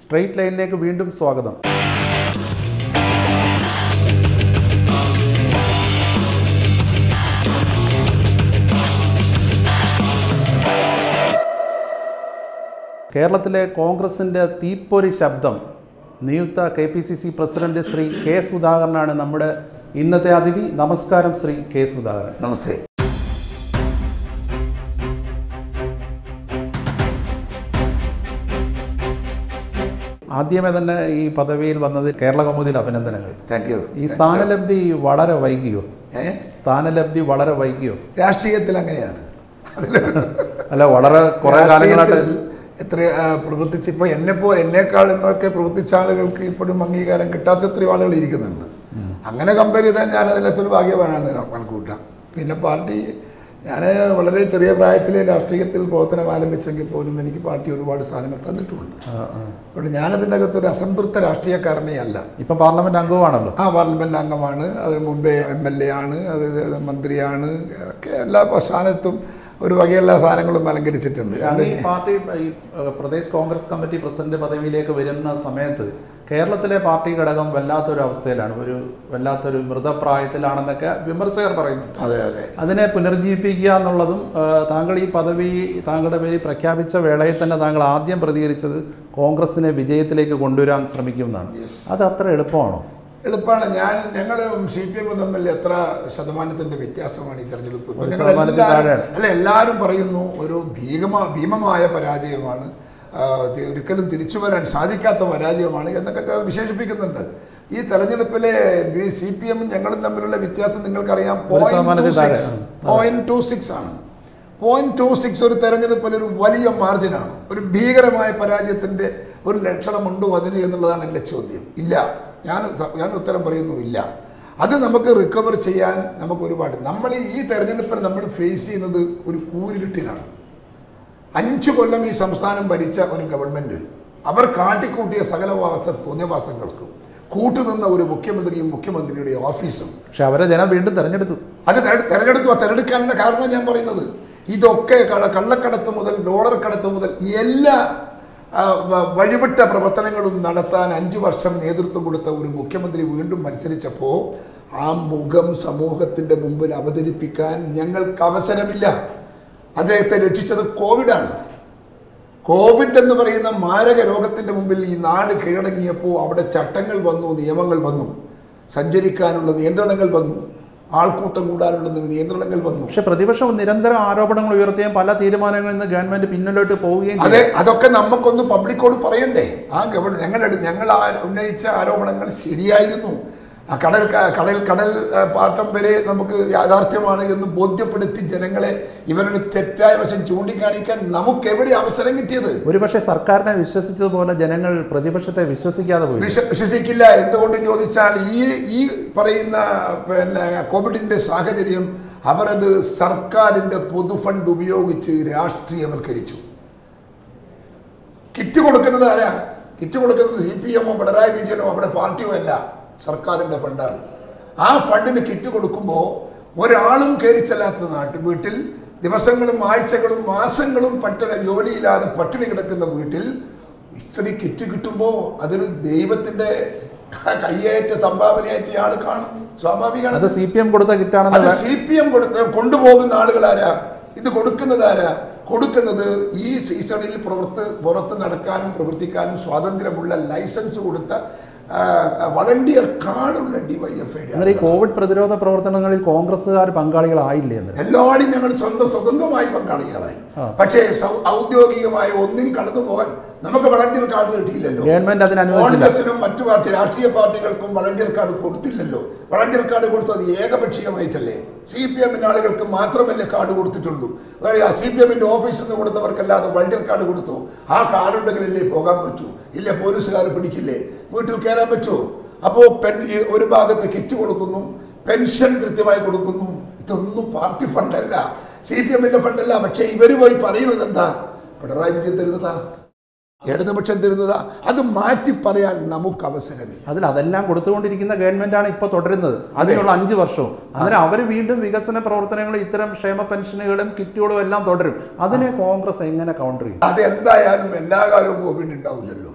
Straight ലൈനിലേക്ക് വീണ്ടും സ്വാഗതം കേരളത്തിലെ കോൺഗ്രസിൻ്റെ തീപ്പൊരി ശബ്ദം നിയുക്ത K P C C president Shri K സുധാകരനാണ് നമ്മുടെ ഇന്നത്തെ അതിഥി നമസ്കാരം ശ്രീ കെ സുധാകരൻ നമസ്തേ ആദ്യമേ തന്നെ ഈ പദവിയിൽ വന്നത് കേരള കൗമുദിയിൽ അഭിനന്ദനങ്ങൾ താങ്ക് യു ഈ സ്ഥാനലബ്ധി വളരെ വൈകിയോ ഏ സ്ഥാനലബ്ധി വളരെ വൈകിയോ രാഷ്ട്രീയത്തിൽ അങ്ങനെയാണ് അതിൽ അല്ല വളരെ കുറെ കാലങ്ങളായിട്ട് രാഷ്ട്രീയത്തിൽ എത്ര ആ, പ്രവർത്തിച്ച് ഇപ്പോൾ എന്നെപ്പോ എന്നെക്കാളും ഒക്കെ പ്രവർത്തിച്ച ആളുകൾക്ക് ഇപ്പോഴും അംഗീകാരം കിട്ടാത്ത എത്രയോ ആളുകൾ ഇരിക്കുന്നുണ്ട് അങ്ങനെ കമ്പയർ ചെയ്താൽ ഞാൻ അതിനകത്തൊരു ഭാഗ്യവാനാണെന്ന് കണക്കൂട്ടാം പിന്നെ പാർട്ടി ഞാൻ വളരെ ചെറിയ പ്രായത്തിൽ രാഷ്ട്രീയത്തിൽ പ്രവർത്തനം ആരംഭിച്ചെങ്കിൽ പോലും എനിക്ക് പാർട്ടി ഒരുപാട് സാധനങ്ങൾ തന്നിട്ടുമുണ്ട് ആ, ആ. അതുകൊണ്ട് ഞാനതിൻ്റെ അകത്തൊരു അസംതൃപ്ത രാഷ്ട്രീയക്കാരനേ അല്ല ഇപ്പം പാർലമെന്റ് അംഗമാണല്ലോ ആ പാർലമെന്റ് അംഗമാണ് അതിന് മുമ്പേ എം എൽ എ ആണ് അത് ഇത് മന്ത്രിയാണ് ഒക്കെ എല്ലാ സ്ഥാനത്തും ഒരു വകയുള്ള സാധനങ്ങളും അലങ്കരിച്ചിട്ടുണ്ട് അങ്ങ് ഈ പാർട്ടി ഈ ഏഹ്, പ്രദേശ് കോൺഗ്രസ് കമ്മിറ്റി പ്രസിഡന്റ് പദവിയിലേക്ക് വരുന്ന സമയത്ത് കേരളത്തിലെ പാർട്ടി ഘടകം വല്ലാത്തൊരു അവസ്ഥയിലാണ് ഒരു വല്ലാത്തൊരു മൃതപ്രായത്തിലാണെന്നൊക്കെ വിമർശകർ പറയുന്നുണ്ട് അതെ അതെ അതിനെ പുനർജീവിപ്പിക്കുക എന്നുള്ളതും ഏഹ്, താങ്കൾ ഈ പദവി താങ്കളുടെ പേര് പ്രഖ്യാപിച്ച വേളയിൽ തന്നെ താങ്കൾ ആദ്യം പ്രതികരിച്ചത് കോൺഗ്രസിനെ വിജയത്തിലേക്ക് കൊണ്ടുവരാൻ ശ്രമിക്കുമെന്നാണ് അത് അത്ര എളുപ്പമാണോ എളുപ്പമാണ് ഞാൻ ഞങ്ങൾ സി പി എം തമ്മിൽ എത്ര ശതമാനത്തിന്റെ വ്യത്യാസമാണ് ഈ തെരഞ്ഞെടുപ്പ് ഇപ്പൊ ഒരു ഞങ്ങൾ ശതമാനത്തിൽ എല്ലാവരും- താഴെയാണ്. അല്ല എല്ലാവരും പറയുന്നു ഒരു ഭീമ ഭീമമായ പരാജയമാണ് ആ, തി- ഒരിക്കലും തിരിച്ചു വരാൻ സാധിക്കാത്ത പരാജയമാണ് എന്നൊക്കെ ചിലർ വിശേഷിപ്പിക്കുന്നുണ്ട് ഈ തെരഞ്ഞെടുപ്പിലെ സി പി എമ്മും ഞങ്ങളും തമ്മിലുള്ള വ്യത്യാസം നിങ്ങൾക്കറിയാം ശതമാനത്തിൽ താഴെ. പോയിന്റ് ടു സിക്സ് ആണ് പോയിന്റ് ടു സിക്സ് ഒരു തെരഞ്ഞെടുപ്പിൽ ഒരു വലിയ മാർജിനാണ് ഒരു ഭീകരമായ പരാജയത്തിന്റെ ഒരു ലക്ഷണമുണ്ടോ അതിന് എന്നുള്ളതാണ് എൻ്റെ ചോദ്യം ഇല്ല ഞാൻ സ- ഞാൻ ഉത്തരം പറയുന്നു ഇല്ല അത് നമുക്ക് റിക്കവർ ചെയ്യാൻ നമുക്ക് ഒരുപാട് നമ്മൾ ഈ തെരഞ്ഞെടുപ്പിൽ നമ്മൾ ഫേസ് ചെയ്യുന്നത് ഒരു കൂരിരുട്ടിലാണ് അഞ്ചു കൊല്ലം ഈ സംസ്ഥാനം ഭരിച്ച ഒരു ഗവൺമെന്റ് അവർ കാട്ടിക്കൂട്ടിയ സകലവാസ തോന്നിയവാസങ്ങൾക്കും കൂട്ടുനിന്ന ഒരു മുഖ്യമന്ത്രിയും മുഖ്യമന്ത്രിയുടെ ഓഫീസും പക്ഷെ അവരെ ജനം വീണ്ടും തെരഞ്ഞെടുത്തു അത് തെര- തെരഞ്ഞെടുത്തു തെരഞ്ഞെടുക്കാനുള്ള കാരണം ഞാൻ പറയുന്നത് ഇതൊക്കെ കള- കള്ളക്കടത്ത് മുതൽ ഡോളർ കടത്ത് മുതൽ എല്ലാ ആ, വ- വഴിവിട്ട പ്രവർത്തനങ്ങളും നടത്താൻ അഞ്ചു വർഷം നേതൃത്വം കൊടുത്ത ഒരു മുഖ്യമന്ത്രി വീണ്ടും മത്സരിച്ചപ്പോൾ ആ മുഖം സമൂഹത്തിൻ്റെ മുമ്പിൽ അവതരിപ്പിക്കാൻ ഞങ്ങൾക്ക് അവസരമില്ല അദ്ദേഹത്തെ രക്ഷിച്ചത് കോവിഡാണ് കോവിഡ് എന്ന് പറയുന്ന മാരക രോഗത്തിൻ്റെ മുമ്പിൽ ഈ നാട് കീഴടങ്ങിയപ്പോൾ അവിടെ ചട്ടങ്ങൾ വന്നു നിയമങ്ങൾ വന്നു സഞ്ചരിക്കാനുള്ള നിയന്ത്രണങ്ങൾ വന്നു ആൾക്കൂട്ടം കൂടാനുള്ള നിയന്ത്രണങ്ങൾ വന്നു പക്ഷെ പ്രതിപക്ഷം നിരന്തരം ആരോപണങ്ങൾ ഉയർത്തുകയും പല തീരുമാനങ്ങളിൽ നിന്ന് ഗവൺമെന്റ് പിന്നിലോട്ട് പോവുകയും അതെ അതൊക്കെ നമുക്കൊന്ന് പബ്ലിക്കോട് പറയണ്ടേ ആ ഗവൺ ഞങ്ങളുടെ ഞങ്ങൾ ആ ഉന്നയിച്ച ആരോപണങ്ങൾ ശരിയായിരുന്നു ആ കടൽ ക- കടൽ കടൽ ആ, പാട്ടം വരെ നമുക്ക് യാഥാർത്ഥ്യമാണ് എന്ന് ബോധ്യപ്പെടുത്തി ജനങ്ങളെ ഇവരുടെ തെറ്റായ വശം ചൂണ്ടിക്കാണിക്കാൻ നമുക്ക് എവിടെ അവസരം കിട്ടിയത് ഒരുപക്ഷെ സർക്കാരിനെ വിശ്വസിച്ചതുപോലെ ജനങ്ങൾ പ്രതിപക്ഷത്തെ വിശ്വസിക്കാതെ പോയി വിശ്വ വിശ്വസിക്കില്ല എന്തുകൊണ്ട് ചോദിച്ചാൽ ഈ ഈ പറയുന്ന പിന്നെ കോവിഡിന്റെ സാഹചര്യം അവരത് സർക്കാരിന്റെ പൊതുഫണ്ട് ഉപയോഗിച്ച് രാഷ്ട്രീയവൽക്കരിച്ചു കിറ്റ് കൊടുക്കുന്നത് ആരാ കിറ്റ് കൊടുക്കുന്നത് സി പി എമ്മോ പിണറായി വിജയനോ അവിടെ പാർട്ടിയോ അല്ല സർക്കാരിന്റെ ഫണ്ടാണ് ആ ഫണ്ടിന് കിറ്റ് കൊടുക്കുമ്പോൾ ഒരാളും കയറി ചെല്ലാത്ത നാട്ടിൽ വീട്ടിൽ ദിവസങ്ങളും ആഴ്ചകളും മാസങ്ങളും പട്ടിണി ജോലിയില്ലാതെ പട്ടിണി കിടക്കുന്ന വീട്ടിൽ ഇത്രയും കിറ്റ് കിട്ടുമ്പോൾ അതൊരു ദൈവത്തിന്റെ ക- കയ്യേറ്റ സംഭാവനയായിട്ട് ആൾ കാണും സ്വാഭാവികമാണ് അത് സി പി എം കൊടുത്ത അത് കിറ്റാണെന്ന് സി പി എം കൊടുത്ത് കൊണ്ടുപോകുന്ന ആളുകൾ ആരാ ഇത് കൊടുക്കുന്നത് ആരാ കൊടുക്കുന്നത് ഈ സീസണിൽ പുറത്ത് പുറത്ത് നടക്കാനും പ്രവർത്തിക്കാനും സ്വാതന്ത്ര്യമുള്ള ലൈസൻസ് കൊടുത്ത വളണ്ടിയർ കാർഡുള്ള ഡിവൈഎഫ്ഐ എന്നാൽ ഈ കോവിഡ് പ്രതിരോധ പ്രവർത്തനങ്ങളിൽ കോൺഗ്രസ്സുകാർ പങ്കാളികളായില്ലേ എന്ന് എല്ലാവരും ഞങ്ങൾ സ്വന്തം സ്വതന്ത്രമായി പങ്കാളികളായി ആ. പക്ഷേ സൗ- ഔദ്യോഗികമായ ഒന്നിൽ കടന്നു പോകാൻ നമുക്ക് വളണ്ടിയർ കാർഡ് കിട്ടിയില്ലല്ലോ ഗവൺമെന്റ് അതിന് അനുവദിച്ചില്ല കോൺഗ്രസിനും മറ്റു പാർട്ടി രാഷ്ട്രീയ പാർട്ടികൾക്കും വളണ്ടിയർ കാർഡ് കൊടുത്തില്ലല്ലോ വളണ്ടിയർ കാർഡ് കൊടുത്തത് ഏകപക്ഷീയമായിട്ടല്ലേ സി പി എമ്മിന്റെ ആളുകൾക്ക് മാത്രമല്ലേ കാർഡ് കൊടുത്തിട്ടുള്ളൂ സി പി എമ്മിന്റെ ഓഫീസിൽ നിന്ന് കൊടുത്തവർക്കല്ലാതെ വളണ്ടിയർ കാർഡ് കൊടുത്തു ആ കാർഡ് ഉണ്ടെങ്കിലല്ലേ പോകാൻ പറ്റൂ ഇല്ല പോലീസുകാർ പിടിക്കില്ലേ വീട്ടിൽ കയറാൻ പറ്റുമോ അപ്പോൾ പെൻ ഈ ഒരു ഭാഗത്ത് കിറ്റ് കൊടുക്കുന്നു പെൻഷൻ കൃത്യമായി കൊടുക്കുന്നു ഇതൊന്നും പാർട്ടി ഫണ്ടല്ല സി പി എമ്മിന്റെ ഫണ്ടല്ല പക്ഷേ ഇവർ പോയി പറയുന്നത് എന്താ പിണറായി വിജയൻ തരുന്നതാ ഇടതുപക്ഷം തരുന്നതാ അത് മാറ്റി പറയാൻ നമുക്ക് അവസരമില്ല അതിൽ അതെല്ലാം കൊടുത്തുകൊണ്ടിരിക്കുന്ന ഗവൺമെന്റാണ് ഇപ്പൊ തുടരുന്നത് അതിനുള്ള അഞ്ച് വർഷവും അന്നേരം അവർ വീണ്ടും വികസന പ്രവർത്തനങ്ങളും ഇത്തരം ക്ഷേമ പെൻഷനുകളും കിറ്റുകളും എല്ലാം തുടരും അതിനെ കോൺഗ്രസ് എങ്ങനെ കൗണ്ടർ ചെയ്യും അതെന്തായാലും എല്ലാ കാലവും കോവിഡ് ഉണ്ടാവില്ലല്ലോ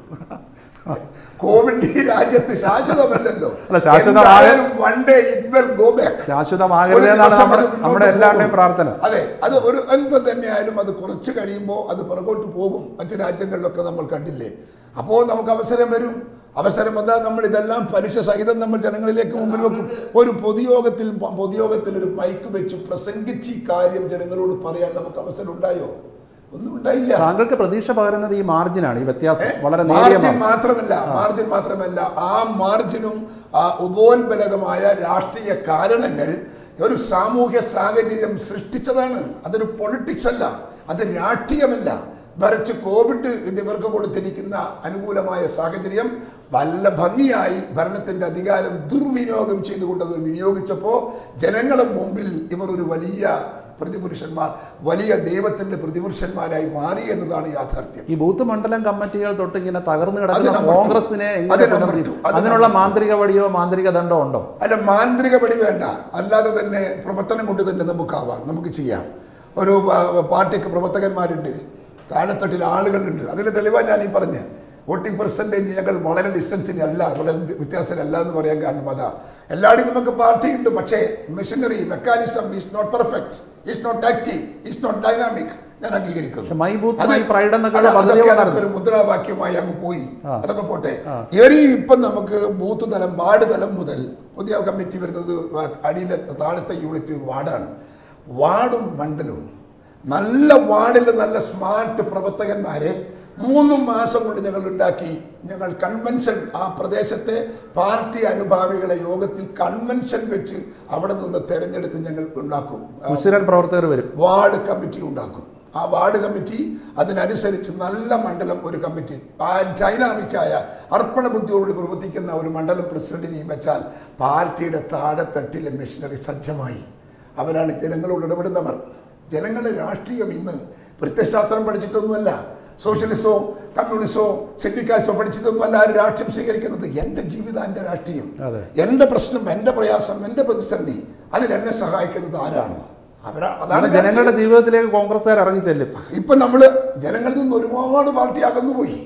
കോവിഡ് ഈ രാജ്യത്ത് ശാശ്വതമല്ലല്ലോ അല്ല, ശാശ്വതമായ- എന്തായാലും one day it will go back. ശാശ്വതമാകരുത് ഒരു എന്നാണ് ദിവസം നമ്മുടെ അത് മുന്നോട്ട് നമ്മുടെ എല്ലാവരുടെയും പോകും. പ്രാർത്ഥന അതെ അത് ഒരു എന്ത് തന്നെയായാലും അത് കുറച്ച് കഴിയുമ്പോൾ അത് പുറകോട്ട് പോകും മറ്റു രാജ്യങ്ങളിലൊക്കെ നമ്മൾ കണ്ടില്ലേ അപ്പോൾ നമുക്ക് അവസരം വരും അവസരം വന്നാൽ നമ്മൾ ഇതെല്ലാം പലിശ സഹിതം നമ്മൾ ജനങ്ങളിലേക്ക് മുമ്പിൽ വെക്കും ഒരു പൊതുയോഗത്തിൽ പൊതുയോഗത്തിൽ ഒരു മൈക്ക് വെച്ച് പ്രസംഗിച്ച് ഈ കാര്യം ജനങ്ങളോട് പറയാൻ നമുക്ക് അവസരം ഉണ്ടായോ ഒന്നും ഉണ്ടായില്ല താങ്കൾക്ക് പ്രതീക്ഷ പകരുന്നത് ഈ മാർജിനാണ് ഈ വ്യത്യാസം വളരെ നേരിയ മാർജിൻ മാർജിൻ മാത്രമല്ല മാർജിൻ മാത്രമല്ല ആ മാർജിനും ആ ഉപോത്ബലകമായ രാഷ്ട്രീയ കാരണങ്ങൾ ഒരു സാമൂഹ്യ സാഹചര്യം സൃഷ്ടിച്ചതാണ് അതൊരു പൊളിറ്റിക്സ് അല്ല അത് രാഷ്ട്രീയമല്ല മറിച്ച് കോവിഡ് ഇവർക്ക് കൊടുത്തിരിക്കുന്ന അനുകൂലമായ സാഹചര്യം വല്ല ഭംഗിയായി ഭരണത്തിന്റെ അധികാരം ദുർവിനിയോഗം ചെയ്തുകൊണ്ട് അത് വിനിയോഗിച്ചപ്പോൾ ജനങ്ങളുടെ മുമ്പിൽ ഇവർ ഒരു വലിയ പ്രതിപുരുഷന്മാർ വലിയ ദൈവത്തിന്റെ പ്രതിപുരുഷന്മാരായി മാറി എന്നതാണ് യാഥാർത്ഥ്യം ഈ ബൂത്ത് മണ്ഡലം കമ്മിറ്റികൾ തൊട്ട് ഇങ്ങനെ തകർന്നു കിടക്കുന്ന അത് number two. കോൺഗ്രസിനെ അത് എങ്ങനെ number പുനർജീവി- two. അത് അതിനുള്ള number two. മാന്ത്രിക വഴിയോ മാന്ത്രിക ദണ്ഡോ ഉണ്ടോ അല്ല മാന്ത്രിക പടി വേണ്ട അല്ലാതെ തന്നെ പ്രവർത്തനം കൊണ്ട് തന്നെ നമുക്കാവാം നമുക്ക് ചെയ്യാം ഒരു ആ, പാർട്ടിക്ക് പ്രവർത്തകന്മാരുണ്ട് താഴെത്തട്ടിൽ ആളുകളുണ്ട് അതിന് തെളിവാണ് ഞാൻ ഈ പറഞ്ഞ് വോട്ടിംഗ് പെർസെൻറ്റേജ് ഞങ്ങൾ വളരെ ഡിസ്റ്റൻസിലല്ല വളരെ വ്യത്യാസത്തിലല്ല എന്ന് പറയാൻ കാരണം അതാ എല്ലായിടും നമുക്ക് പാർട്ടി ഉണ്ട് പക്ഷേ machinery mechanism is not perfect is not active is not dynamic ഞാൻ അംഗീകരിക്കുന്നു പക്ഷെ മൈ ബൂത്ത് അത് മൈ പ്രൈഡ് എന്നൊക്കെ അല്ല, പദ്ധതി അതൊക്കെ ഉണ്ടായിരുന്നു. അതൊക്കെ ഒരു മുദ്രാവാക്യമായി അങ്ങ് പോയി ആ. അതൊക്കെ പോട്ടെ ഇവര് ഇപ്പം നമുക്ക് ബൂത്ത് തലം വാർഡ് തലം മുതൽ പുതിയ കമ്മിറ്റി വരുന്നത് അടിയിലെ താഴത്തെ യൂണിറ്റ് വാർഡാണ് വാർഡും മണ്ഡലവും നല്ല വാർഡിൽ നല്ല സ്മാർട്ട് പ്രവർത്തകന്മാരെ മൂന്ന് മാസം കൊണ്ട് ഞങ്ങൾ ഉണ്ടാക്കി ഞങ്ങൾ കൺവെൻഷൻ ആ പ്രദേശത്തെ പാർട്ടി അനുഭാവികളെ യോഗത്തിൽ കൺവെൻഷൻ വെച്ച് അവിടെ നിന്ന് തെരഞ്ഞെടുത്ത് ഞങ്ങൾ ഉണ്ടാക്കും ഉശിരൻ പ്രവർത്തകർ വരും വാർഡ് കമ്മിറ്റി ഉണ്ടാക്കും ആ വാർഡ് കമ്മിറ്റി അതിനനുസരിച്ച് നല്ല മണ്ഡലം ഒരു കമ്മിറ്റി ആ ഡൈനാമിക്കായ അർപ്പണ ബുദ്ധിയോട് പ്രവർത്തിക്കുന്ന ഒരു മണ്ഡലം പ്രസിഡന്റിനെയും വെച്ചാൽ പാർട്ടിയുടെ താഴെത്തട്ടിലെ മെഷീനറി സജ്ജമായി അവരാണ് ജനങ്ങളോട് ഇടപെടുന്നവർ ജനങ്ങളുടെ രാഷ്ട്രീയം ഇന്ന് പ്രത്യശാസ്ത്രം പഠിച്ചിട്ടൊന്നുമല്ല സോഷ്യലിസോ കമ്മ്യൂണിസോ സിൻഡിക്കാസോ പഠിച്ചിട്ടൊന്നുമല്ല ആരും രാഷ്ട്രീയം സ്വീകരിക്കുന്നത് എൻ്റെ ജീവിതം എൻ്റെ രാഷ്ട്രീയം അതെ. എൻ്റെ പ്രശ്നം എൻ്റെ പ്രയാസം എൻ്റെ പ്രതിസന്ധി അതിൽ എന്നെ സഹായിക്കുന്നത് ആരാണ് അവരാ അതാണ് അതാണ് ജനങ്ങളുടെ ജീവിതത്തിലേക്ക് കോൺഗ്രസ്സുകാർ ഇറങ്ങി ചെല്ലും ഇപ്പം നമ്മൾ ജനങ്ങളിൽ നിന്ന് ഒരുപാട് പാർട്ടി അകന്നുപോയി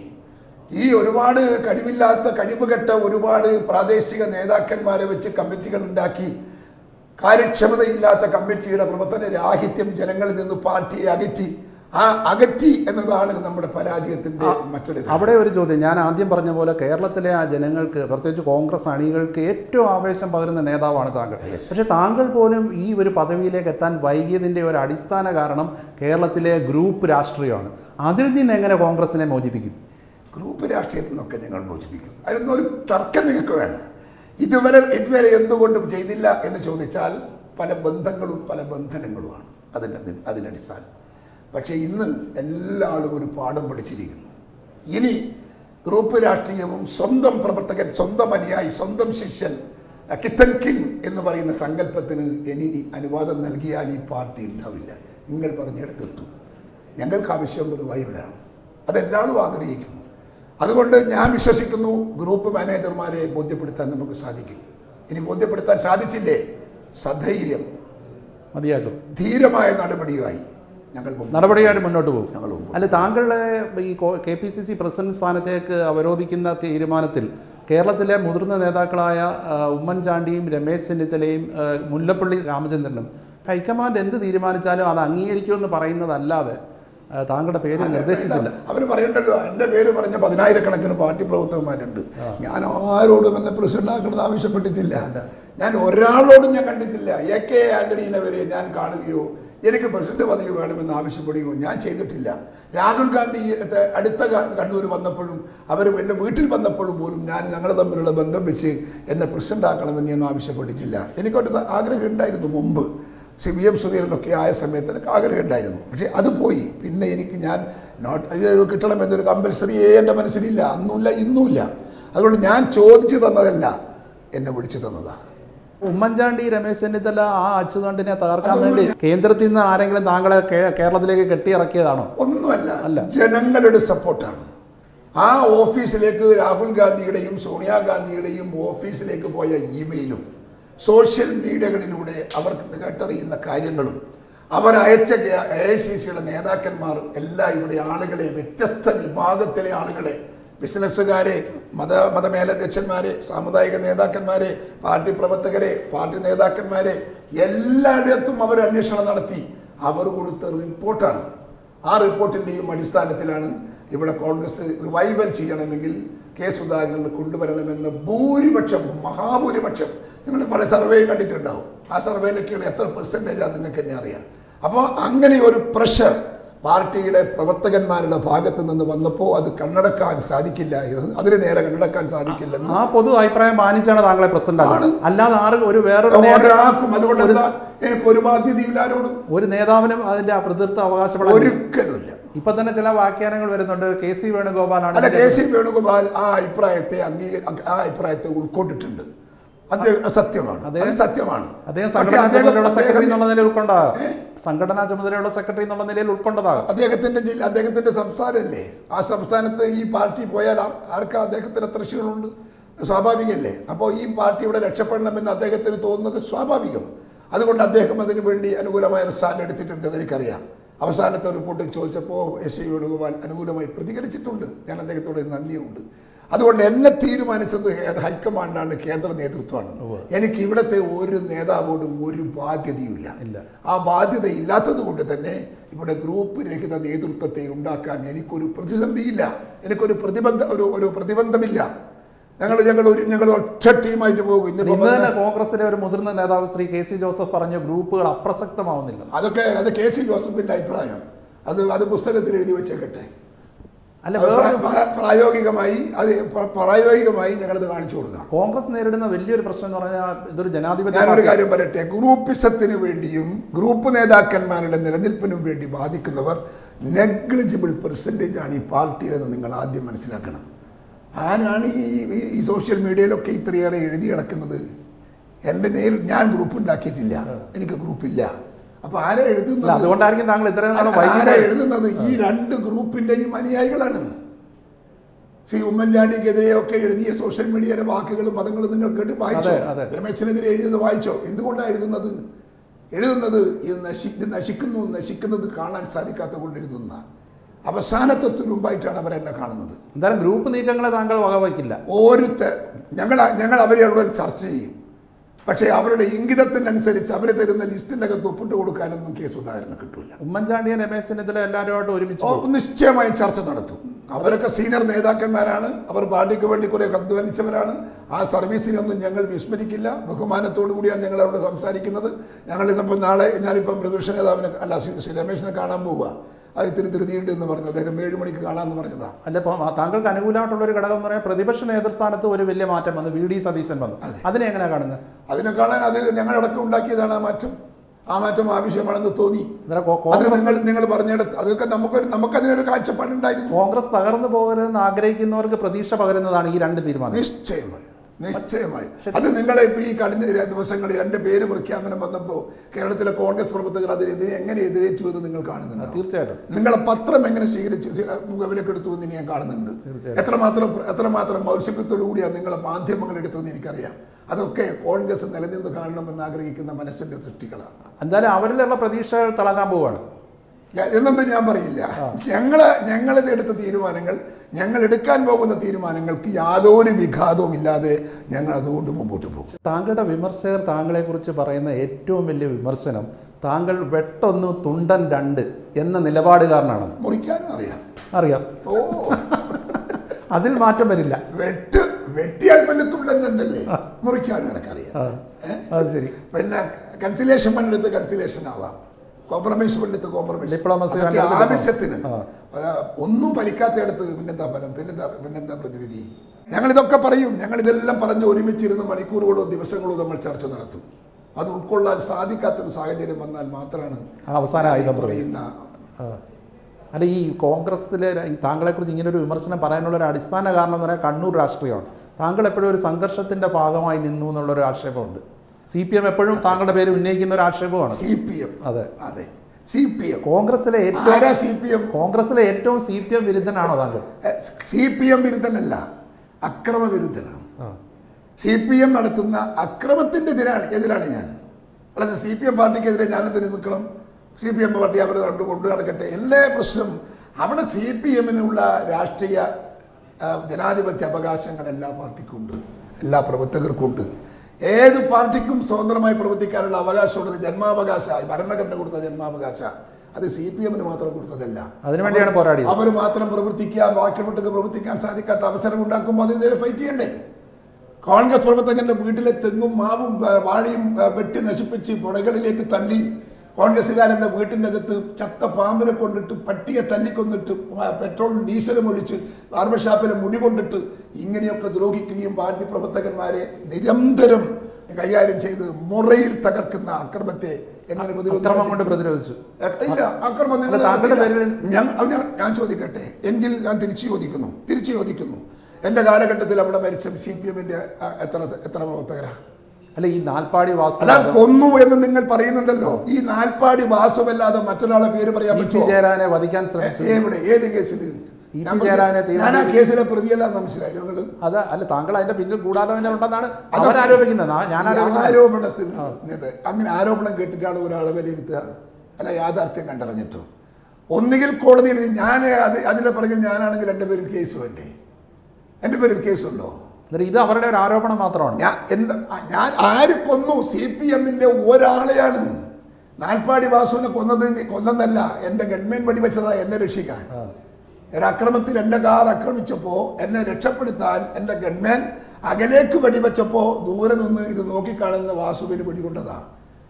ഈ ഒരുപാട് കഴിവില്ലാത്ത കഴിവുകെട്ട ഒരുപാട് പ്രാദേശിക നേതാക്കന്മാരെ വെച്ച് കമ്മിറ്റികൾ ഉണ്ടാക്കി കാര്യക്ഷമതയില്ലാത്ത കമ്മിറ്റിയുടെ പ്രവർത്തന രാഹിത്യം ജനങ്ങളിൽ നിന്ന് പാർട്ടിയെ അകറ്റി ആ അകറ്റി എന്നതാണ് നമ്മുടെ പരാജയത്തിന്റെ മറ്റൊരു കാരണം. അവിടെ ഒരു ചോദ്യം ഞാൻ ആദ്യം പറഞ്ഞ പോലെ കേരളത്തിലെ ആ ജനങ്ങൾക്ക് പ്രത്യേകിച്ച് കോൺഗ്രസ് അണികൾക്ക് ഏറ്റവും ആവേശം പകരുന്ന നേതാവാണ് താങ്കൾ പക്ഷെ താങ്കൾ പോലും ഈ ഒരു പദവിയിലേക്ക് എത്താൻ വൈകിയതിൻ്റെ ഒരു അടിസ്ഥാന കാരണം കേരളത്തിലെ ഗ്രൂപ്പ് രാഷ്ട്രീയമാണ് അതിൽ നിന്ന് എങ്ങനെ കോൺഗ്രസിനെ മോചിപ്പിക്കും ഗ്രൂപ്പ് രാഷ്ട്രീയത്തിൽ നിന്നൊക്കെ ഞങ്ങൾ മോചിപ്പിക്കും അതിനൊന്നും ഒരു തർക്കം നിങ്ങൾക്ക് വേണ്ട ഇതുവരെ ഇതുവരെ എന്തുകൊണ്ട് ചെയ്തില്ല എന്ന് ചോദിച്ചാൽ പല ബന്ധങ്ങളും പല ബന്ധനങ്ങളുമാണ് അതിൻ്റെ അതിൻ്റെ അടിസ്ഥാനം പക്ഷേ ഇന്ന് എല്ലാവരും ഒരു പാഠം പഠിച്ചിരിക്കുന്നു ഇനി ഗ്രൂപ്പ് രാഷ്ട്രീയവും സ്വന്തം പ്രവർത്തകൻ സ്വന്തം അനുയായി സ്വന്തം ശിഷ്യൻ കിത്തൻ കിൻ എന്ന് പറയുന്ന സങ്കല്പത്തിന് ഇനി അനുവാദം നൽകിയാൽ ഈ പാർട്ടി ഉണ്ടാവില്ല നിങ്ങൾ പറഞ്ഞിടത്തെത്തും ഞങ്ങൾക്ക് ആവശ്യം ഒരു വൈബലാണ് അതെല്ലാവരും ആഗ്രഹിക്കുന്നു അതുകൊണ്ട് ഞാൻ വിശ്വസിക്കുന്നു ഗ്രൂപ്പ് മാനേജർമാരെ ബോധ്യപ്പെടുത്താൻ നമുക്ക് സാധിക്കും ഇനി ബോധ്യപ്പെടുത്താൻ സാധിച്ചില്ലേ സധൈര്യം മതിയാക്കും ധീരമായ നടപടിയുമായി ഞങ്ങൾ മുമ്പ് നടപടിയായിട്ട് മുന്നോട്ട് പോകും ഞങ്ങൾ മുമ്പ് അല്ല താങ്കളുടെ ഈ K P C C president സ്ഥാനത്തേക്ക് അവരോധിക്കുന്ന തീരുമാനത്തിൽ കേരളത്തിലെ മുതിർന്ന നേതാക്കളായ ആ, ഉമ്മൻചാണ്ടിയും രമേശ് ചെന്നിത്തലയും ആ, മുല്ലപ്പള്ളി രാമചന്ദ്രനും ഹൈക്കമാൻഡ് എന്ത് തീരുമാനിച്ചാലും അത് അംഗീകരിക്കുമെന്ന് പറയുന്നതല്ലാതെ ആ, താങ്കളുടെ പേര് നിർദ്ദേശിച്ചില്ല അവർ പറയണ്ടല്ലോ എൻ്റെ പേര് പറഞ്ഞ പതിനായിരക്കണക്കിന് പാർട്ടി പ്രവർത്തകന്മാരുണ്ട് ഞാൻ ആരോടും എന്നെ പ്രസിഡന്റ് ആക്കണമെന്ന് ആവശ്യപ്പെട്ടിട്ടില്ല ഞാൻ ഒരാളോടും ഞാൻ കണ്ടിട്ടില്ല എ കെ ആന്റണീനെ വരെ ഞാൻ കാണുകയോ എനിക്ക് പ്രസിഡന്റ് പദവി വേണമെന്ന് ആവശ്യപ്പെടുകയോ ഞാൻ ചെയ്തിട്ടില്ല രാഹുൽ ഗാന്ധി ഇത് അടുത്ത ക- കണ്ണൂർ വന്നപ്പോഴും അവർ എൻ്റെ വീട്ടിൽ വന്നപ്പോഴും പോലും ഞാൻ ഞങ്ങൾ തമ്മിലുള്ള ബന്ധം വെച്ച് എന്നെ പ്രസിഡന്റ് ആക്കണമെന്ന് ഞാൻ ആവശ്യപ്പെട്ടിട്ടില്ല എനിക്കൊരു ആഗ്രഹം ഉണ്ടായിരുന്നു മുമ്പ് ശ്രീ വി എം സുധീരനൊക്കെ ആയ സമയത്ത് എനിക്ക് ആഗ്രഹം ഉണ്ടായിരുന്നു പക്ഷേ അത് പോയി പിന്നെ എനിക്ക് ഞാൻ നോട്ട് ഇത് കിട്ടണമെന്നൊരു കമ്പൽസറി എൻ്റെ മനസ്സിലില്ല അന്നുമില്ല ഇന്നുമില്ല അതുകൊണ്ട് ഞാൻ ചോദിച്ചു തന്നതല്ല എന്നെ വിളിച്ചു തന്നതാണ് ഉമ്മൻചാണ്ടി രമേശ് ചെന്നിത്തല ആ അച്ചുതണ്ടിനെ തകർക്കാൻ വേണ്ടി കേന്ദ്രത്തിൽ നിന്ന് ആരെങ്കിലും താങ്കളെ കേ- കേരളത്തിലേക്ക് കെട്ടിയിറക്കിയതാണോ ഒന്നുമല്ല അല്ല. ജനങ്ങളുടെ സപ്പോർട്ടാണ് ആ ഓഫീസിലേക്ക് രാഹുൽ ഗാന്ധിയുടെയും സോണിയാഗാന്ധിയുടെയും ഓഫീസിലേക്ക് പോയ ഇമെയിലും സോഷ്യൽ മീഡിയകളിലൂടെ അവർക്ക് കേട്ടറിയുന്ന കാര്യങ്ങളും അവർ അയച്ച എ ഐ സി സിയുടെ നേതാക്കന്മാർ എല്ലാം ഇവിടെ ആളുകളെ വ്യത്യസ്ത വിഭാഗത്തിലെ ആളുകളെ ബിസിനസ്സുകാരെ മത മതമേലധ്യക്ഷന്മാരെ സാമുദായിക നേതാക്കന്മാരെ പാർട്ടി പ്രവർത്തകരെ പാർട്ടി നേതാക്കന്മാരെ എല്ലായിടത്തും അവർ അന്വേഷണം നടത്തി അവർ കൊടുത്ത റിപ്പോർട്ടാണ് ആ റിപ്പോർട്ടിൻ്റെയും അടിസ്ഥാനത്തിലാണ് ഇവിടെ കോൺഗ്രസ് റിവൈവൽ ചെയ്യണമെങ്കിൽ കെ സുധാകരനെ കൊണ്ടുവരണമെന്ന് ഭൂരിപക്ഷം മഹാഭൂരിപക്ഷം നിങ്ങൾ പല സർവേ കണ്ടിട്ടുണ്ടാവും ആ സർവേയിലൊക്കെയുള്ള എത്ര പെർസെൻറ്റേജാണ് നിങ്ങൾക്ക് തന്നെ അറിയാം അപ്പോൾ അങ്ങനെ ഒരു പ്രഷർ പാർട്ടിയുടെ പ്രവർത്തകന്മാരുടെ ഭാഗത്ത് നിന്ന് വന്നപ്പോൾ അത് കണ്ണടക്കാൻ സാധിക്കില്ല എന്ന് അതിന് നേരെ കണ്ണടക്കാൻ സാധിക്കില്ലെന്ന് ആ പൊതു അഭിപ്രായം മാനിച്ചാണ് താങ്കളെ പ്രസിഡന്റ് ആണ്. ആക്കുന്നത് അല്ലാതെ ആറ് ഒരു വേറൊരു നേ- ഒരാൾക്കും അതുകൊണ്ട് എന്താ എനിക്ക് ഒരു ബാധ്യതയില്ല ആരോടും ഒരു നേതാവിനും അതിന്റെ പ്രതിർത്ത് അവകാശപ്പെടാൻ ഒരിക്കലുമില്ല ഇപ്പൊ തന്നെ ചില വ്യാഖ്യാനങ്ങൾ വരുന്നുണ്ട് കെ സി വേണുഗോപാലാണ് അല്ല ഇതിന്റെ കെ സി വേണുഗോപാൽ ആ അഭിപ്രായത്തെ അംഗീക ആ അഭിപ്രായത്തെ ഉൾക്കൊണ്ടിട്ടുണ്ട് അത് സത്യമാണ് അത് അദ്ദേഹം- സത്യമാണ് അദ്ദേഹം പക്ഷേ സംഘടനാ അദ്ദേഹം- ചുമതലയുള്ള സെക്രട്ടറി അദ്ദേഹം- എന്നുള്ള നിലയിൽ ഉൾക്കൊണ്ടാകാം സംഘടനാ ചുമതലയുള്ള സെക്രട്ടറി എന്നുള്ള നിലയിൽ ഉൾക്കൊണ്ടതാകാം അദ്ദേഹത്തിന്റെ ജില്ല അദ്ദേഹത്തിന്റെ സംസ്ഥാനമല്ലേ ആ സംസ്ഥാനത്ത് ഈ പാർട്ടി പോയാൽ ആർ- ആർക്കാ അദ്ദേഹത്തിന് എത്ര ക്ഷീണമുണ്ട് സ്വാഭാവികമല്ലേ അപ്പോൾ ഈ പാർട്ടി ഇവിടെ രക്ഷപ്പെടണമെന്ന് അദ്ദേഹത്തിന് തോന്നുന്നത് സ്വാഭാവികം അതുകൊണ്ട് അദ്ദേഹം അതിനു വേണ്ടി അനുകൂലമായ ഒരു സ്റ്റാൻഡ് എടുത്തിട്ടുണ്ടെന്ന് എനിക്കറിയാം അവസാനത്തെ റിപ്പോർട്ടിൽ ചോദിച്ചപ്പോൾ എസ് സി വേണുഗോപാൽ അനുകൂലമായി പ്രതികരിച്ചിട്ടുണ്ട് ഞാൻ അദ്ദേഹത്തോട് നന്ദിയുണ്ട് അതുകൊണ്ട് എന്നെ തീരുമാനിച്ചത് ഹേ- ഹൈക്കമാൻഡാണ് കേന്ദ്ര നേതൃത്വമാണ് എനിക്ക് ഇവിടുത്തെ ഒരു നേതാവോടും ഒരു ബാധ്യതയുമില്ല ഇല്ല. ആ ബാധ്യത ഇല്ലാത്തത് കൊണ്ട് തന്നെ ഇവിടെ ഗ്രൂപ്പ് രഹിത നേതൃത്വത്തെ ഉണ്ടാക്കാൻ എനിക്കൊരു പ്രതിസന്ധിയില്ല എനിക്കൊരു പ്രതിബന്ധ ഒരു ഒരു പ്രതിബന്ധമില്ല ഞങ്ങൾ ഞങ്ങൾ ഒരു ഞങ്ങൾ ഒറ്റ ടീമായിട്ട് പോകും ഇന്നിപ്പോ ഇന്ന് തന്നെ വന്ന- കോൺഗ്രസിലെ ഒരു മുതിർന്ന നേതാവ് ശ്രീ കെ സി ജോസഫ് പറഞ്ഞ ഗ്രൂപ്പുകൾ അപ്രസക്തമാവുന്നില്ല അതൊക്കെ അത് കെ സി ജോസഫിന്റെ അഭിപ്രായം അത് അത് പുസ്തകത്തിൽ എഴുതി വെച്ചേക്കട്ടെ അല്ല അത് പ്രാ- വേറെ പ്രാ- പ്രായോഗികമായി അത് പ്ര- പ്രായോഗികമായി ഞങ്ങളത് കാണിച്ചു കൊടുക്കാം കോൺഗ്രസ് നേരിടുന്ന വലിയൊരു പ്രശ്നം എന്ന് പറഞ്ഞാൽ ഇതൊരു ജനാധിപത്യ ഞാനൊരു പാർട്ടി- കാര്യം പറയട്ടെ ഗ്രൂപ്പിസത്തിന് വേണ്ടിയും ഗ്രൂപ്പ് നേതാക്കന്മാരുടെ നിലനിൽപ്പിനും വേണ്ടി ബാധിക്കുന്നവർ നെഗ്ലിജിബിൾ പെർസെൻറ്റേജ് ആണ് ഈ പാർട്ടിയിലെന്ന് നിങ്ങൾ ആദ്യം മനസ്സിലാക്കണം ആരാണ് ഈ ഈ- ഈ സോഷ്യൽ മീഡിയയിലൊക്കെ ഇത്രയേറെ എഴുതി കിടക്കുന്നത് എൻ്റെ നേരിൽ ഞാൻ ഗ്രൂപ്പ് ഉണ്ടാക്കിയിട്ടില്ല എനിക്ക് ഗ്രൂപ്പില്ല അപ്പൊ ആരാ അല്ല, എഴുതുന്നത് അതുകൊണ്ടായിരിക്കും താങ്കൾ ഇത്രയും നാളും ആരാ വൈകിയത് എഴുതുന്നത് ഈ രണ്ട് ഗ്രൂപ്പിന്റെയും അനുയായികളാണ് ശ്രീ ഉമ്മൻചാണ്ടിക്കെതിരെ ഒക്കെ എഴുതിയ സോഷ്യൽ മീഡിയയിലെ വാക്കുകളും പദങ്ങളും നിങ്ങൾ കേട്ട് വായിച്ചോ അതെ, അതെ. രമേശിനെതിരെ എഴുതുന്നത് വായിച്ചോ എന്തുകൊണ്ടാണ് എഴുതുന്നത് എഴുതുന്നത് ഇത് നശി ഇത് നശിക്കുന്നു നശിക്കുന്നത് കാണാൻ സാധിക്കാത്ത കൊണ്ട് എഴുതുന്ന അവസാനത്തെ തുരുമ്പായിട്ടാണ് അവരെന്നെ കാണുന്നത് എന്തായാലും ഗ്രൂപ്പ് നീക്കങ്ങളെ താങ്കൾ വകവയ്ക്കില്ല ഓരോരുത്തർ ഞങ്ങൾ ഞങ്ങൾ അവരോട് ചർച്ച ചെയ്യും പക്ഷേ അവരുടെ ഇംഗിതത്തിനനുസരിച്ച് അവർ തരുന്ന ലിസ്റ്റിൻ്റെ അകത്ത് ഒപ്പിട്ട് കൊടുക്കാനൊന്നും കെ സുധാകരന് കിട്ടൂല ഉമ്മൻചാണ്ടിയെ രമേശ് ചെന്നിത്തല എല്ലാവരുമായിട്ട് ഒരുമിച്ച് ഓ, പോകും. നിശ്ചയമായും ചർച്ച നടത്തും അവരൊക്കെ സീനിയർ നേതാക്കന്മാരാണ് അവർ പാർട്ടിക്ക് വേണ്ടി കുറെ അധ്വാനിച്ചവരാണ് ആ സർവീസിനൊന്നും ഞങ്ങൾ വിസ്മരിക്കില്ല ബഹുമാനത്തോടു കൂടിയാണ് ഞങ്ങൾ അവിടെ സംസാരിക്കുന്നത് ഞങ്ങൾ ഇന്നിപ്പോൾ നാളെ ഞാനിപ്പം പ്രതിപക്ഷ നേതാവിനെ അല്ല ശ്രീ ശ്രീ രമേശിനെ കാണാൻ പോവുക അത് ഇത്തിരി ധൃതിയുണ്ട് എന്ന് പറഞ്ഞു അദ്ദേഹം ഏഴ് മണിക്ക് കാണാമെന്ന് പറഞ്ഞതാ അല്ല ഇപ്പൊ താങ്കൾക്ക് അനുകൂലമായിട്ടുള്ള ഒരു ഘടകം എന്ന് പറയാൻ പ്രതിപക്ഷ നേതൃസ്ഥാനത്ത് ഒരു വലിയ മാറ്റം വന്നു വി ഡി സതീശൻ വന്നു അതിനെ എങ്ങനെയാ കാണുന്നത് അതിനെ കാണാൻ അത് ഞങ്ങളടക്കം ഉണ്ടാക്കിയതാണ് ആ മാറ്റം ആ മാറ്റം ആവശ്യമാണെന്ന് തോന്നി അന്നേരം കോ- അത് കോൺഗ്രസ് നിങ്ങൾ നിങ്ങൾ പറഞ്ഞെടുത്ത് അതൊക്കെ നമുക്കൊരു നമുക്കതിനൊരു കാഴ്ചപ്പാടുണ്ടായിരുന്നു കോൺഗ്രസ് തകർന്നു പോകരുതെന്ന് ആഗ്രഹിക്കുന്നവർക്ക് പ്രതീക്ഷ പകരുന്നതാണ് ഈ രണ്ട് തീരുമാനം നിശ്ചയമായി നിശ്ചയമായി അത് നിങ്ങളെ ഇപ്പൊ ഈ കഴിഞ്ഞ ര- ദിവസങ്ങളിൽ രണ്ട് പേര് പ്രഖ്യാപനം വന്നപ്പോൾ കേരളത്തിലെ കോൺഗ്രസ് പ്രവർത്തകർ അതിനെതിരെ എങ്ങനെ എതിരേറ്റു എന്ന് നിങ്ങൾ കാണുന്നുണ്ടോ തീർച്ചയായിട്ടും നിങ്ങളെ പത്രം എങ്ങനെ സ്വീകരിച്ചു മുഖവിലൊക്കെ എടുത്തു എന്ന് ഞാൻ കാണുന്നുണ്ട് തീർച്ചയായും. എത്രമാത്രം എത്രമാത്രം മൗലികത്വത്തോടു കൂടിയാണ് നിങ്ങളെ മാധ്യമങ്ങൾ എടുത്തതെന്ന് എനിക്കറിയാം അതൊക്കെ കോൺഗ്രസ് നിലനിന്ന് കാണണമെന്ന് ആഗ്രഹിക്കുന്ന മനസ്സിന്റെ സൃഷ്ടികളാണ് എന്തായാലും അവരിലുള്ള പ്രതീക്ഷകൾ തിളങ്ങാൻ പോവുകയാണ് ഞാൻ- എന്നൊന്നും ഞാൻ പറയില്ല ഞങ്ങള് ഞങ്ങളിത് എടുത്ത തീരുമാനങ്ങൾ ഞങ്ങൾ എടുക്കാൻ പോകുന്ന തീരുമാനങ്ങൾക്ക് യാതൊരു വിഘാതവും ഇല്ലാതെ ഞങ്ങൾ അതുകൊണ്ട് മുമ്പോട്ട് പോകും താങ്കളുടെ വിമർശകർ താങ്കളെക്കുറിച്ച് പറയുന്ന ഏറ്റവും വലിയ വിമർശനം താങ്കൾ വെട്ടൊന്ന് തുണ്ടൻ രണ്ട് എന്ന നിലപാടുകാരനാണെന്ന് മുറിക്കാനും അറിയാം അറിയാം ഓ അതിൽ മാറ്റം വരില്ല വെട്ട് വെട്ടിയാൽ പിന്നെ തുള്ളന്നുണ്ടല്ലേ മുറിക്കാനും എനിക്കറിയാം ആ, അത് ശരി പിന്നെ കൺസിലേഷൻ പണ്ടെടുത്ത് കൺസിലേഷൻ ആവാം കോംപ്രമൈസ് പണ്ടെടുത്ത് കോംപ്രമൈസ് Diplomacy അതൊക്കെ രണ്ടിടത്തും ആവശ്യത്തിന് ആ. ആ, ഒന്നും ഫലിക്കാത്തയിടത്ത് പിന്നെന്താ ഫലം പിന്നെന്താ പിന്നെന്താ പ്രതിവിധി ഞങ്ങൾ ഇതൊക്കെ പറയും ഞങ്ങൾ ഇതെല്ലാം പറഞ്ഞ് ഒരുമിച്ചിരുന്ന് മണിക്കൂറുകളോ ദിവസങ്ങളോ നമ്മൾ ചർച്ച നടത്തും അത് ഉൾക്കൊള്ളാൻ സാധിക്കാത്തൊരു സാഹചര്യം വന്നാൽ മാത്രമാണ് ആ അവസാന ഞാൻ ഈ ആയുധം പറയും പറയുന്ന ആ. അല്ല ഈ കോൺഗ്രസ്സിലെ ഈ താങ്കളെക്കുറിച്ച് ഇങ്ങനെ ഒരു വിമർശനം പറയാനുള്ള ഒരു അടിസ്ഥാന കാരണം എന്ന് പറയാൻ കണ്ണൂർ രാഷ്ട്രീയമാണ് താങ്കൾ എപ്പോഴും ഒരു സംഘർഷത്തിന്റെ ഭാഗമായി നിന്നു എന്നുള്ളൊരു ആക്ഷേപമുണ്ട് സി പി എം എപ്പോഴും താങ്കളുടെ പേര് ഉന്നയിക്കുന്ന ഒരു ആക്ഷേപമാണ് സി പി എം അതെ അതെ സി പി എം കോൺഗ്രസിലെ ഏറ്റവും ആരാ സി പി എം കോൺഗ്രസിലെ ഏറ്റവും സി പി എം വിരുദ്ധനാണോ താങ്കൾ സി പി എം വിരുദ്ധനല്ല അക്രമ വിരുദ്ധനാണ് ആ. സി പി എം നടത്തുന്ന അക്രമത്തിൻ്റെ എതിരാണ് എതിരാണ് ഞാൻ അല്ലാതെ സി പി എം പാർട്ടിക്കെതിരെ ഞാനെന്തിന് നിൽക്കണം സി പി എം പാർട്ടി അവർ കണ്ടു കൊണ്ടു നടക്കട്ടെ എൻ്റെ പ്രശ്നം അവിടെ സി പി എമ്മിനുള്ള രാഷ്ട്രീയ ആ, ജനാധിപത്യ അവകാശങ്ങൾ എല്ലാ പാർട്ടിക്കും ഉണ്ട് എല്ലാ പ്രവർത്തകർക്കും ഉണ്ട് ഏത് പാർട്ടിക്കും സ്വതന്ത്രമായി പ്രവർത്തിക്കാനുള്ള അവകാശമുള്ളത് ജന്മാവകാശ ഭരണഘടന കൊടുത്ത ജന്മാവകാശ അത് സി പി എമ്മിന് മാത്രം കൊടുത്തതല്ല അതിനുവേണ്ടിയാണ് പോരാടിയത് അവർ മാത്രം പ്രവർത്തിക്കുക ബാക്കിയുള്ളവർക്ക് പ്രവർത്തിക്കാൻ സാധിക്കാത്ത അവസരം ഉണ്ടാക്കുമ്പോൾ അതിനെതിരെ ഫൈറ്റ് ചെയ്യണ്ടേ കോൺഗ്രസ് പ്രവർത്തകന്റെ വീട്ടിലെ തെങ്ങും മാവും ആ, വാഴയും ആ, വെട്ടി നശിപ്പിച്ച് പുഴകളിലേക്ക് തള്ളി കോൺഗ്രസ്സുകാരൻ്റെ വീട്ടിൻ്റെ അകത്ത് ചത്ത പാമ്പിനെ കൊണ്ടിട്ട് പട്ടിയെ തല്ലിക്കൊന്നിട്ട് ആ, പെട്രോളും ഡീസലും ഒഴിച്ച് ബാർബർ ഷാപ്പിലെ മുടി കൊണ്ടിട്ട് ഇങ്ങനെയൊക്കെ ദ്രോഹിക്കുകയും പാർട്ടി പ്രവർത്തകന്മാരെ നിരന്തരം കൈകാര്യം ചെയ്ത് മുറയിൽ തകർക്കുന്ന അക്രമത്തെ എങ്ങനെ അക്രമം കൊണ്ട് പ്രതിരോധിക്കും? പ്രതിരോധിച്ചു ഇല്ല അക്രമം നിങ്ങൾ അല്ല, താങ്കളുടെ നടത്തിയില്ല. പേരിൽ- ഞാൻ അത് ഞാൻ ഞാൻ ചോദിക്കട്ടെ എങ്കിൽ ഞാൻ തിരിച്ചു ചോദിക്കുന്നു തിരിച്ചു ചോദിക്കുന്നു എൻ്റെ കാലഘട്ടത്തിൽ അവിടെ മരിച്ച സി പി എമ്മിൻ്റെ എത്ര എത്ര പ്രവർത്തകരാ അല്ല ഈ നാൽപ്പാടി വാസു അല്ല കൊന്നു എന്ന് നിങ്ങൾ പറയുന്നുണ്ടല്ലോ ഈ നാൽപ്പാടി വാസുവല്ലാതെ മറ്റൊരാളെ പേര് പറയാൻ ഇ പി പറ്റുമോ ജയരാജനെ വധിക്കാൻ ശ്രമിച്ചു എ- എവിടെ ഏത് കേസിൽ ഇ. ഞാൻ പി. പറഞ്ഞ- ജയരാജനെ ഞാൻ ആ തീവ്രവാദി- കേസിലെ പ്രതിയല്ല മനസ്സിലായി നിങ്ങൾ അത് അല്ല താങ്കൾ അതിന്റെ പിന്നിൽ ഗൂഢാലോചന ഉണ്ടെന്നാണ് അതൊക്കെ- അവരാരോപിക്കുന്നത് ആ- ഞാൻ ഈ ആരോപിക്കുന്നത് ആരോപണത്തിന് ഇത് അങ്ങനെ ആരോപണം കേട്ടിട്ടാണ് ഒരാളെ വിലയിരുത്തുക അല്ല യാഥാർത്ഥ്യം കണ്ടറിഞ്ഞിട്ടോ ഒന്നുകിൽ കോടതിയിൽ ഞാൻ അത് അതിന്റെ പിറകിൽ ഞാനാണെങ്കിൽ എൻ്റെ പേരിൽ കേസ് വേണ്ടേ എൻ്റെ പേരിൽ കേസുണ്ടോ എന്നിട്ട് ഇത് അവരുടെ ഒരു ആരോപണം മാത്രമാണ് ഞാൻ എന്താ ഞാൻ ആര് കൊന്നു സി പി എമ്മിന്റെ ഒരാളെയാണ് നാൽപ്പാടി വാസുവിനെ കൊന്നത് കൊന്നെന്നല്ല എൻ്റെ ഗവൺമെന്റ് വെടിവെച്ചതാ എന്നെ രക്ഷിക്കാൻ ആ. ഒരു അക്രമത്തിൽ എൻ്റെ കാർ ആക്രമിച്ചപ്പോൾ എന്നെ രക്ഷപ്പെടുത്താൻ എൻ്റെ ഗൺമാൻ അകലേക്ക് വെടിവെച്ചപ്പോൾ ദൂരെ നിന്ന് ഇത് നോക്കിക്കാണുന്ന വാസുവിന് വെടികൊണ്ടതാ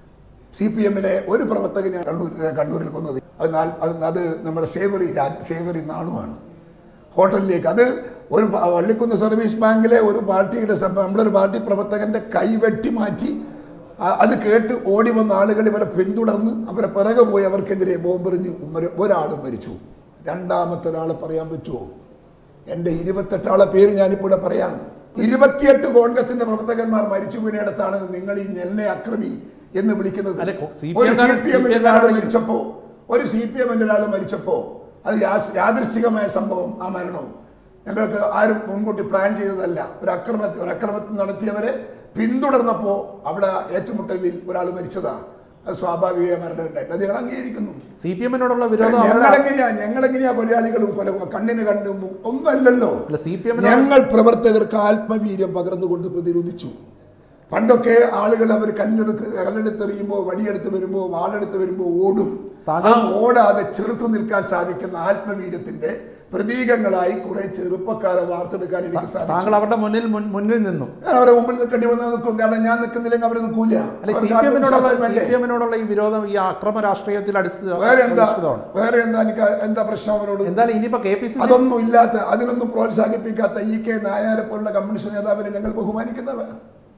സി പി എമ്മിലെ ഒരു പ്രവർത്തകനെ കണ്ണൂർ കണ്ണൂരിൽ കൊന്നത് അത് നാൽ- അത് അത് നമ്മുടെ സേവറി രാജ സേവറി നാണുവാണ് ഹോട്ടലിലേക്ക് അത് ഒരു പ- വള്ളിക്കുന്ന് സർവീസ് ബാങ്കിലെ ഒരു പാർട്ടിയുടെ സ- നമ്മളൊരു പാർട്ടി പ്രവർത്തകന്റെ കൈ വെട്ടി മാറ്റി ആ- അത് കേട്ട് ഓടി വന്ന ആളുകൾ ഇവരെ പിന്തുടർന്ന് അവരെ പിറകെ പോയി അവർക്കെതിരെ ബോംബെറിഞ്ഞ് ഉമ്മര് ഒരാളും മരിച്ചു രണ്ടാമത്തെ ഒരാളെ പറയാൻ പറ്റുമോ എൻ്റെ ഇരുപത്തെട്ടാളെ പേര് ഞാനിപ്പോൾ ഇവിടെ പറയാം ഇരുപത്തിയെട്ട് കോൺഗ്രസിന്റെ പ്രവർത്തകന്മാർ മരിച്ചു വീണിടത്താണ് നിങ്ങൾ ഈ നെല്ലിനെ അക്രമി എന്ന് വിളിക്കുന്നത് അല്ല, കോ- CPM ഒരു സി കാരൻ- പി എമ്മിന്റെ CPM ഒരാൾ കാരൻ മരിച്ചപ്പോ ഒരു സി പി എമ്മിന്റെ ഒരാൾ മരിച്ചപ്പോ അത് യാസ്- യാദൃശ്ചികമായ സംഭവം ആ മരണവും ഞങ്ങൾക്ക് ആരും മുൻകൂട്ടി പ്ലാൻ ചെയ്തതല്ല ഒരു അക്രമത്തിൽ ഒരു അക്രമത്തിൽ നടത്തിയവരെ പിന്തുടർന്നപ്പോൾ അവിടെ ഏറ്റുമുട്ടലിൽ ഒരാൾ മരിച്ചതാ അത് സ്വാഭാവിക മരണം ഉണ്ടായി അത് ഞങ്ങൾ അംഗീകരിക്കുന്നു സി പി എമ്മിനോടുള്ള വിരോധം അവരുടെ ഞങ്ങളെങ്ങനെയാ ഞങ്ങളെങ്ങനെയാ കൊലയാളികളും കൊല കണ്ണിന് കണ്ടും ഒന്നുമല്ലല്ലോ അല്ല സി പി എമ്മിനോട് ഞങ്ങൾ പ്രവർത്തകർക്ക് ആത്മവീര്യം പകർന്നുകൊണ്ട് പ്രതിരോധിച്ചു പണ്ടൊക്കെ ആളുകൾ അവർ കല്ലെടുത്ത് കല്ലെടുത്തെറിയുമ്പോൾ വടിയെടുത്ത് വരുമ്പോൾ വാളെടുത്ത് വരുമ്പോൾ ഓടും ആ താങ്കൾ- ഓടാതെ ചെറുത്തു നിൽക്കാൻ സാധിക്കുന്ന ആത്മവീര്യത്തിന്റെ പ്രതീകങ്ങളായി കുറെ ചെറുപ്പക്കാരെ വാർത്തെടുക്കാൻ എനിക്ക് സാധിച്ചു താങ്കൾ അവരുടെ മുന്നിൽ മുൻ- മുന്നിൽ നിന്നും ഞാൻ അവരെ മുമ്പിൽ നിൽക്കേണ്ടി വന്ന് നിൽക്കും കാരണം ഞാൻ നിൽക്കുന്നില്ലെങ്കിൽ അവർ നിൽക്കൂല അല്ലെ സി അവർക്ക് പി എമ്മിനോടുള്ള ആത്മവിശ്വാസം സി വേണ്ടേ? പി എമ്മിനോടുള്ള ഈ വിരോധം ഈ അക്രമ രാഷ്ട്രീയത്തിൽ അടിസ്ഥിത വേറെ എന്താ അധിഷ്ഠിതമാണ് വേറെ എന്താ എനിക്ക് എന്താ പ്രശ്നം അവരോട് എന്തായാലും ഇനിയിപ്പോ കെ പി സി സി അതൊന്നും ഇല്ലാത്ത അതിനൊന്നും പ്രോത്സാഹിപ്പിക്കാത്ത ഇ കെ നായരെ പോലുള്ള കമ്മ്യൂണിസ്റ്റ് നേതാവിനെ ഞങ്ങൾ ബഹുമാനിക്കുന്നവരാ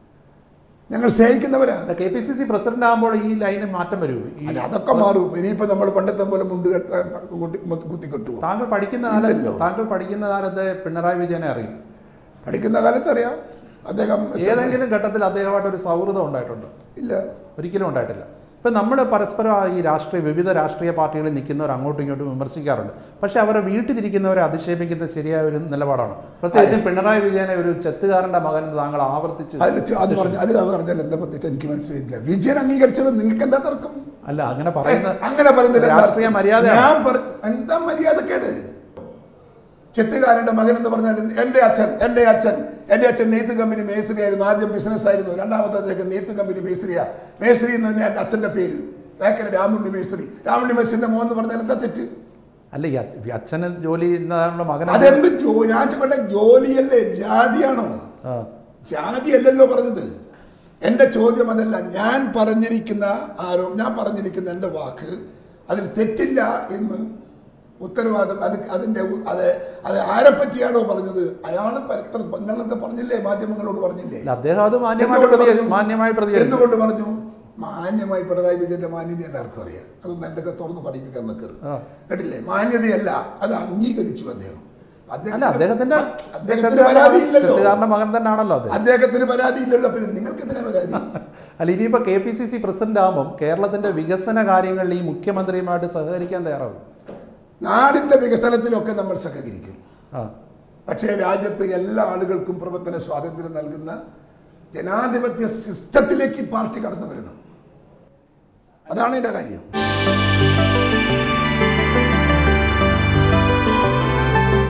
ഞങ്ങൾ സ്നേഹിക്കുന്നവരാ K P C C president ആകുമ്പോൾ ഈ ലൈന് മാറ്റം വരുമോ ഈ അല്ല അതൊക്കെ മാറും ഇനിയിപ്പോ നമ്മൾ പണ്ടത്തെ പോലെ മുണ്ട് കെട്ടാൻ കുത്തി- കുത്തിക്കെട്ടുവോ താങ്കൾ പഠിക്കുന്ന കാലത്ത് ഇല്ലല്ലോ. താങ്കൾ പഠിക്കുന്ന കാലത്ത് പിണറായി വിജയനെ അറിയും പഠിക്കുന്ന കാലത്ത് അറിയാം അദ്ദേഹം ഏതെങ്കിലും ഘട്ടത്തിൽ അദ്ദേഹമായിട്ട് ഒരു സൗഹൃദം ഉണ്ടായിട്ടുണ്ട് ഇല്ല ഒരിക്കലും ഉണ്ടായിട്ടില്ല ഇപ്പം നമ്മൾ പരസ്പരം ഈ രാഷ്ട്രീയ വിവിധ രാഷ്ട്രീയ പാർട്ടികളിൽ നിൽക്കുന്നവർ അങ്ങോട്ടും ഇങ്ങോട്ടും വിമർശിക്കാറുണ്ട് പക്ഷേ അവരെ വീട്ടിലിരിക്കുന്നവരെ അധിക്ഷേപിക്കുന്നത് ശരിയായ ഒരു നിലപാടാണ് പ്രത്യേകിച്ചും പിണറായി വിജയനെ ഒരു ചെത്തുകാരൻ്റെ മകൻ എന്ന് താങ്കൾ ആവർത്തിച്ച് അതിൽ ചെ- അത് പറഞ്ഞ അത് അത് പറഞ്ഞാൽ എന്താ പറ്റിയിട്ട് എനിക്ക് മനസ്സിലായില്ല വിജയൻ അംഗീകരിച്ചാലും നിങ്ങൾക്ക് എന്താ തർക്കം അല്ല അങ്ങനെ പറയുന്ന അങ്ങനെ പറയുന്നില്ല എന്താ രാഷ്ട്രീയ അർത്ഥം? മര്യാദയാണ്. ഞാൻ പറ- എന്താ മര്യാദക്കേട് ചെത്തുകാരന്റെ മകൻ എന്ന് പറഞ്ഞാൽ എൻ്റെ അച്ഛൻ എൻ്റെ അച്ഛൻ എൻ്റെ അച്ഛൻ നെയ്ത്ത് കമ്പനി മേസ്ത്രി ആയിരുന്നു ആദ്യം ബിസിനസ് ആയിരുന്നു രണ്ടാമത്തെ അദ്ദേഹം നെയ്ത്ത് കമ്പനി മേസ്ത്രിയാ മേസ്ത്രി എന്ന് തന്നെ എൻ്റെ അച്ഛൻ്റെ പേര് ബേക്കര രാമുണ്ടി മേസ്ത്രി രാമുണ്ടി മേസ്ത്രിന്റെ മോൻ എന്ന് പറഞ്ഞാൽ എന്താ തെറ്റ് അല്ല ഈ അച്ഛ- ഈ അച്ഛന് ജോലി ചെയ്യുന്ന മകൻ അതെന്ത് ജോ ഞാൻ ചോദിക്കട്ടെ ജോലിയല്ലേ ജാതിയാണോ ആ ജാതി അല്ലല്ലോ പറഞ്ഞത് എൻ്റെ ചോദ്യം അതല്ല ഞാൻ പറഞ്ഞിരിക്കുന്ന ആരോ ഞാൻ പറഞ്ഞിരിക്കുന്ന എൻ്റെ വാക്ക് അതിൽ തെറ്റില്ല എന്ന് ഉത്തരവാദം അത് അതിൻ്റെ ഉ- അത് അത് ആരെപ്പറ്റിയാണോ പറഞ്ഞത് അയാൾ പരത്ര നിങ്ങളൊക്കെ പറഞ്ഞില്ലേ മാധ്യമങ്ങളോട് പറഞ്ഞില്ലേ അല്ല, അദ്ദേഹം അത് മാന്യമായി എന്തുകൊണ്ട് പ്രതികരിച്ചു പറഞ്ഞു? മാന്യമായി പ്രതികരിച്ചു എന്തുകൊണ്ട് പറഞ്ഞു മാന്യമായി പിണറായി വിജയന്റെ മാന്യത എല്ലാവർക്കും അറിയാം അതൊന്നും എന്തൊക്കെ തുറന്ന് പഠിപ്പിക്കാൻ നിൽക്കരുത് ആ. കേട്ടില്ലേ മാന്യതയല്ല അത് അംഗീകരിച്ചു അദ്ദേഹം അല്ല അദ്ദേഹത്തിന്റെ അദ്ദേഹത്തിന് പരാതിയില്ലല്ലോ ചെത്തുകാരന്റെ മകൻ തന്നെയാണല്ലോ അത് അദ്ദേഹത്തിന് പരാതിയില്ലല്ലോ പിന്നെ നിങ്ങൾക്ക് എന്തിനാ പരാതി അല്ല ഇനിയിപ്പോ K P C C president ആകുമ്പം കേരളത്തിന്റെ വികസന കാര്യങ്ങളിൽ ഈ മുഖ്യമന്ത്രിയുമായിട്ട് സഹകരിക്കാൻ തയ്യാറാവും നാടിന്റെ വികസനത്തിലൊക്കെ നമ്മൾ സഹകരിക്കും ആ പക്ഷേ രാജ്യത്ത് എല്ലാ ആളുകൾക്കും പ്രവർത്തന സ്വാതന്ത്ര്യം നൽകുന്ന ജനാധിപത്യ സിസ്റ്റത്തിലേക്ക് ഈ പാർട്ടി കടന്നു വരണം അതാണ് എൻ്റെ കാര്യം